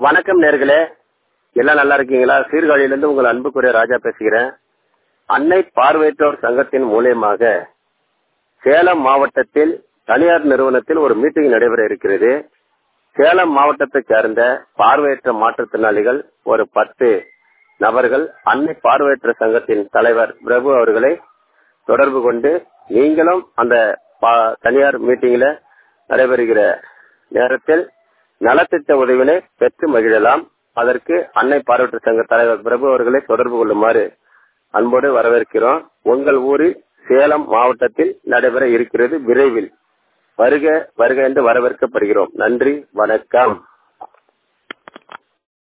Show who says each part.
Speaker 1: வணக்கம் நேர்களே எல்லாம் நல்லா இருக்கீங்களா சீர்காழியிலிருந்து உங்கள் அன்புக்குரிய ராஜா பேசுகிறேன் அன்னை பார்வையற்றோர் சங்கத்தின் மூலியமாக சேலம் மாவட்டத்தில் தனியார் நிறுவனத்தில் ஒரு மீட்டிங் நடைபெற இருக்கிறது சேலம் மாவட்டத்தை சேர்ந்த பார்வையற்ற மாற்றுத்திறனாளிகள் ஒரு பத்து நபர்கள் அன்னை பார்வையற்ற சங்கத்தின் தலைவர் பிரபு அவர்களை தொடர்பு கொண்டு நீங்களும் அந்த பா- தனியார் மீட்டிங்ல நடைபெறுகிற நேரத்தில் நலத்திட்ட உதவினை பெற்று மகிழலாம் அதற்கு அன்னை பார்வையற்ற சங்க தலைவர் பிரபு அவர்களை தொடர்பு கொள்ளுமாறு அன்போடு வரவேற்கிறோம் உங்கள் ஊரில் சேலம் மாவட்டத்தில் நடைபெற இருக்கிறது விரைவில் வருக வருக என்று வரவேற்கப்படுகிறோம் நன்றி வணக்கம்